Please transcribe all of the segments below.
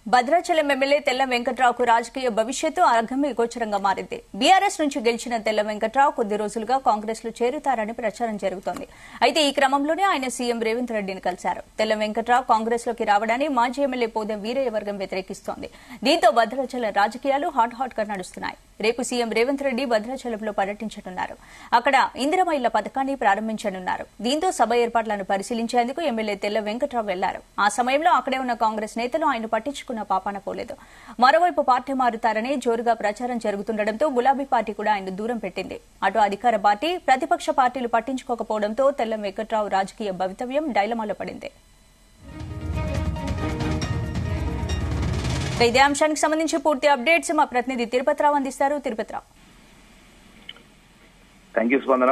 Bhadrachalam MLA తెల్ల వెంకట్రావుకు రాజకీయ భవిష్యత్తు అగమ్య గోచరంగా మారింది బీఆర్ఎస్ నుంచి గెలిచిన తెల్ల వెంకట్రావు కొద్ది రోజులుగా కాంగ్రెస్ లో చేరుతారని ప్రచారం జరుగుతోంది అయితే ఈ క్రమంలోనే ఆయన సీఎం రేవంత్ రెడ్డిని కలిశారు తెల్ల వెంకట్రావు కాంగ్రెస్ లోకి రావడాన్ని మాజీ ఎమ్మెల్యే పోదెం వీరయ్య వర్గం వ్యతిరేకిస్తోంది దీంతో భద్రాచలం రాజకీయాలు హాట్ హాట్ గా నడుస్తున్నాయి రేపు సీఎం రేవంత్ రెడ్డి భద్రాచలంలో పర్యటించనున్నారు అక్కడ ఇందిరమ ఇళ్ల పథకాన్ని ప్రారంభించనున్నారు దీంతో సభ ఏర్పాట్లను పరిశీలించేందుకు ఎమ్మెల్యే తెల్ల వెంకట్రావు వెళ్లారు ఆ సమయంలో అక్కడే ఉన్న కాంగ్రెస్ నేతలు ఆయన పట్టించుకున్న పాపాన పోలేదు మరోవైపు పార్టీ మారుతారని జోరుగా ప్రచారం జరుగుతుండటంతో గులాబీ పార్టీ కూడా ఆయన దూరం పెట్టింది అటు అధికార పార్టీ ప్రతిపక్ష పార్టీలు పట్టించుకోకపోవడంతో తెల్ల వెంకట్రావు రాజకీయ భవితవ్యం డైలమాలో పడింది ఇక ఇదే అంశానికి సంబంధించి పూర్తి అప్డేట్స్ మా ప్రతినిధి తిరుపతిరావు అందిస్తారు తిరుపతిరావు థ్యాంక్ యూ స్పందన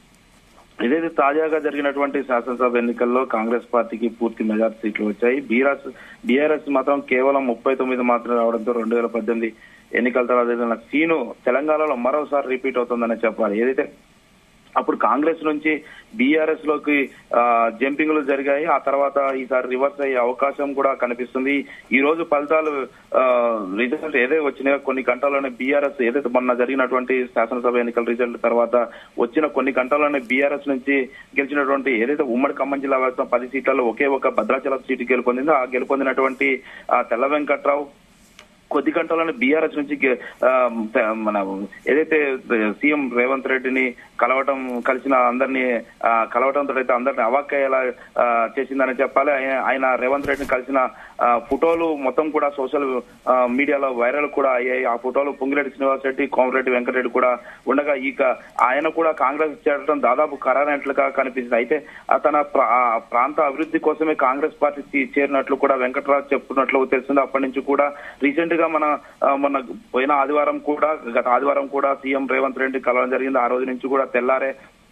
ఇదైతే తాజాగా జరిగినటువంటి శాసనసభ ఎన్నికల్లో కాంగ్రెస్ పార్టీకి పూర్తి మెజార్టీ సీట్లు వచ్చాయి బీఆర్ఎస్ బీఆర్ఎస్ మాత్రం కేవలం ముప్పై తొమ్మిది మాత్రమే రావడంతో రెండు వేల పద్దెనిమిది ఎన్నికల తర్వాత జరిగిన సీను తెలంగాణలో మరోసారి రిపీట్ అవుతుందని చెప్పాలి ఏదైతే అప్పుడు కాంగ్రెస్ నుంచి బీఆర్ఎస్ లోకి ఆ, జంపింగ్లు జరిగాయి ఆ తర్వాత ఈసారి రివర్స్ అయ్యే అవకాశం కూడా కనిపిస్తుంది ఈ రోజు ఫలితాలు ఆ, రిజల్ట్ ఏదైతే వచ్చినాయో కొన్ని గంటల్లోనే బీఆర్ఎస్ ఏదైతే మొన్న జరిగినటువంటి శాసనసభ ఎన్నికల రిజల్ట్ తర్వాత వచ్చిన కొన్ని గంటల్లోనే బీఆర్ఎస్ నుంచి గెలిచినటువంటి ఏదైతే ఉమ్మడి ఖమ్మం జిల్లా వ్యాప్తం పది సీట్లలో ఒకే ఒక భద్రాచలం సీటు గెలుపొందిందో ఆ గెలుపొందినటువంటి ఆ, తెల్ల వెంకట్రావు కొద్ది గంటల్లోనే బీఆర్ఎస్ నుంచి గె- ఆ, త- మన ఏదైతే సీఎం రేవంత్ రెడ్డిని కలవటం కలిసిన అందరినీ ఆ, కలవటంతో అయితే అందరిని అవాక్కయ్యేలా ఆ, చేసిందని చెప్పాలి ఆయన- ఆయన రేవంత్ రెడ్డిని కలిసిన ఆ, ఫోటోలు మొత్తం కూడా సోషల్ ఆ, మీడియాలో వైరల్ కూడా అయ్యాయి ఆ ఫోటోలు పొంగిరెడ్డి శ్రీనివాస్ రెడ్డి కోమరెడ్డి వెంకటరెడ్డి కూడా ఉండగా ఇక ఆయన కూడా కాంగ్రెస్ చేరడం దాదాపు ఖరారైనట్లుగా కనిపిస్తుంది అయితే ఆ తన ప్రా- ఆ ప్రాంత అభివృద్ధి కోసమే కాంగ్రెస్ పార్టీ చేరినట్లు కూడా వెంకటరావు చెప్తున్నట్లు తెలిసింది అప్పటి నుంచి కూడా రీసెంట్ గా మన ఆ, మొన్న పోయిన ఆదివారం కూడా గత ఆదివారం కూడా సీఎం రేవంత్ రెడ్డి కలవడం జరిగింది ఆ రోజు నుంచి కూడా తెల్లారే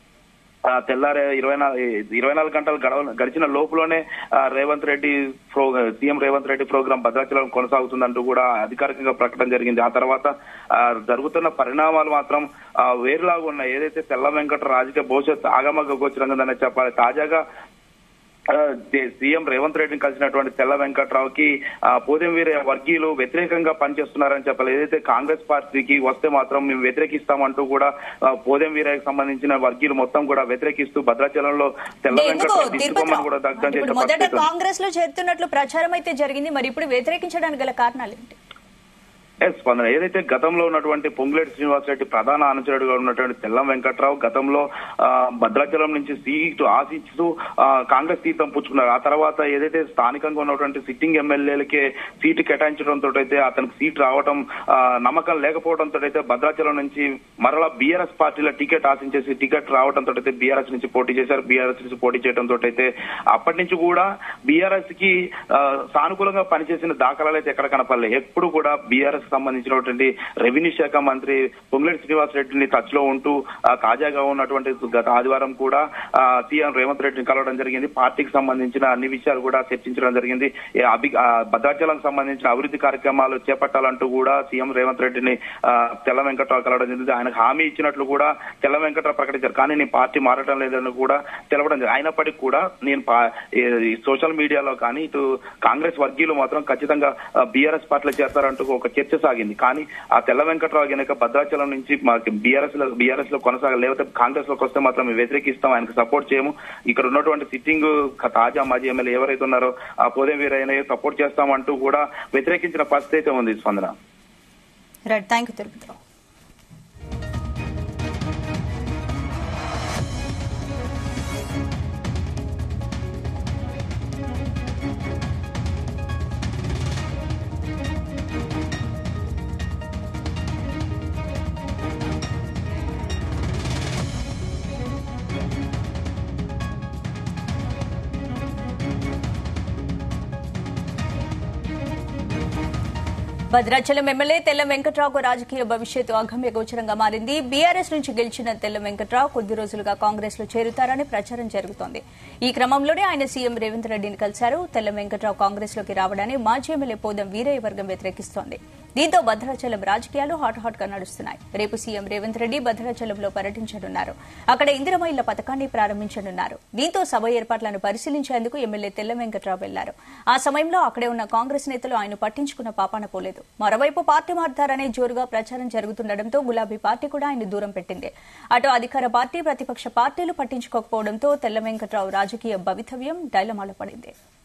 ఆ, తెల్లారే ఇరవై నాలుగు ఇరవై నాలుగు గంటలు గడవ గడిచిన లోపులోనే ఆ, రేవంత్ రెడ్డి ప్రో సీఎం రేవంత్ రెడ్డి ప్రోగ్రాం భద్రాచలం కొనసాగుతుందంటూ కూడా అధికారికంగా ప్రకటన జరిగింది ఆ తర్వాత ఆ, జరుగుతున్న పరిణామాలు మాత్రం ఆ, వేరులాగా ఉన్నాయి ఏదైతే తెల్ల వెంకట రాజకీయ భవిష్యత్తు ఆగమగ గోచరంగా చెప్పాలి తాజాగా ఆ, దే- సీఎం రేవంత్ రెడ్డిని కలిసినటువంటి తెల్ల వెంకట్రావుకి ఆ, పోదెం వీరే వర్గీయులు వ్యతిరేకంగా పనిచేస్తున్నారని చెప్పాలి ఏదైతే కాంగ్రెస్ పార్టీకి వస్తే మాత్రం మేము వ్యతిరేకిస్తామంటూ కూడా ఆ, పోదెం వీరకి సంబంధించిన వర్గీయులు మొత్తం కూడా వ్యతిరేకిస్తూ భద్రాచలంలో తెల్ల ఎందుకు వెంకట్రావు తిరుపతిరావు తీసుకోమని కూడా దగ్ధం ఇప్పుడు చేసిన మొదట పరిస్థితి ఉంది. కాంగ్రెస్ లో చేరుతున్నట్లు ప్రచారం అయితే జరిగింది మరి ఇప్పుడు వ్యతిరేకించడానికి గల కారణాలు ఏంటి ఎస్ స్పందన ఏదైతే గతంలో ఉన్నటువంటి పొంగులేటి శ్రీనివాసరెడ్డి ప్రధాన అనుచరుడుగా ఉన్నటువంటి తెల్లం వెంకట్రావు గతంలో ఆ, భద్రాచలం నుంచి సీటు ఆశిస్తూ ఆ, కాంగ్రెస్ తీర్థం పుచ్చుకున్నారు ఆ తర్వాత ఏదైతే స్థానికంగా ఉన్నటువంటి సిట్టింగ్ ఎమ్మెల్యేలకే సీటు కేటాయించడంతో అయితే అతనికి సీట్ రావడం ఆ, నమ్మకం లేకపోవడంతో అయితే భద్రాచలం నుంచి మరలా బీఆర్ఎస్ పార్టీలో టికెట్ ఆశించేసి టికెట్ రావడంతో అయితే బీఆర్ఎస్ నుంచి పోటీ చేశారు బీఆర్ఎస్ నుంచి పోటీ చేయడంతో అయితే అప్పటి నుంచి కూడా బీఆర్ఎస్ కి ఆ, సానుకూలంగా పనిచేసిన దాఖలాలు అయితే ఎక్కడ కనపడలేదు ఎప్పుడు కూడా బీఆర్ఎస్ సంబంధించినటువంటి రెవెన్యూ శాఖ మంత్రి పొంగులేటి శ్రీనివాస్ రెడ్డిని టచ్ లో ఉంటూ ఆ, తాజాగా ఉన్నటువంటి గత ఆదివారం కూడా ఆ, సీఎం రేవంత్ రెడ్డిని కలవడం జరిగింది పార్టీకి సంబంధించిన అన్ని విషయాలు కూడా చర్చించడం జరిగింది ఏ అభి ఆ, భద్రాచలం సంబంధించిన అభివృద్ధి కార్యక్రమాలు చేపట్టాలంటూ కూడా సీఎం రేవంత్ రెడ్డిని ఆ, తెల్ల వెంకట్రావు కలవడం జరిగింది ఆయనకు హామీ ఇచ్చినట్లు కూడా తెల్ల వెంకట్రావు ప్రకటించారు కానీ నేను పార్టీ మారటం లేదని కూడా తెలపడం జరిగింది అయినప్పటికీ కూడా నేను పా- ఈ- ఈ సోషల్ మీడియాలో కానీ ఇటు కాంగ్రెస్ వర్గీయులు మాత్రం ఖచ్చితంగా బీఆర్ఎస్ పార్టీలో చేస్తారంటూ ఒక చర్చ సాగింది కానీ ఆ తెల్ల వెంకట్రావు గనక భద్రాచలం నుంచి బీఆర్ఎస్ లో బీఆర్ఎస్ లో కొనసాగ లేకపోతే కాంగ్రెస్ లోకి వస్తే మాత్రం మేము వ్యతిరేకిస్తాం ఆయనకు సపోర్ట్ చేయము ఇక్కడ ఉన్నటువంటి సిట్టింగ్ తాజా మాజీ ఎమ్మెల్యే ఎవరైతే ఉన్నారో ఆ పోదే వీరైనా సపోర్ట్ చేస్తామంటూ కూడా వ్యతిరేకించిన పరిస్థితి అయితే ఉంది స్పందన right thank you Tirupathirao Bhadrachalam MLA తెల్ల వెంకట్రావుకు రాజకీయ భవిష్యత్తు అగమ్య గోచరంగా మారింది బీఆర్ఎస్ నుంచి గెలిచిన తెల్ల వెంకట్రావు కొద్ది రోజులుగా కాంగ్రెస్ లో చేరుతారని ప్రచారం జరుగుతోంది ఈ క్రమంలోనే ఆయన సీఎం రేవంత్ రెడ్డిని కలిశారు తెల్ల వెంకట్రావు కాంగ్రెస్ లోకి రావడాన్ని మాజీ ఎమ్మెల్యే పోదం వీరయ్య వర్గం వ్యతిరేకిస్తోంది దీంతో భద్రాచలం రాజకీయాలు హాట్ హాట్ గా నడుస్తున్నాయి రేపు సీఎం రేవంత్ రెడ్డి భద్రాచలంలో పర్యటించనున్నారు అక్కడ ఇందిరమ ఇళ్ల పథకాన్ని ప్రారంభించనున్నారు దీంతో సభ ఏర్పాట్లను పరిశీలించేందుకు ఎమ్మెల్యే తెల్ల వెంకట్రావు వెళ్లారు ఆ సమయంలో అక్కడే ఉన్న కాంగ్రెస్ నేతలు ఆయన పట్టించుకున్న పాపాన పోలేదు మరోవైపు పార్టీ మారుతారనే జోరుగా ప్రచారం జరుగుతుండటంతో గులాబీ పార్టీ కూడా ఆయన దూరం పెట్టింది అటు అధికార పార్టీ ప్రతిపక్ష పార్టీలు పట్టించుకోకపోవడంతో తెల్ల వెంకట్రావు రాజకీయ భవితవ్యం డైలమాలో పడింది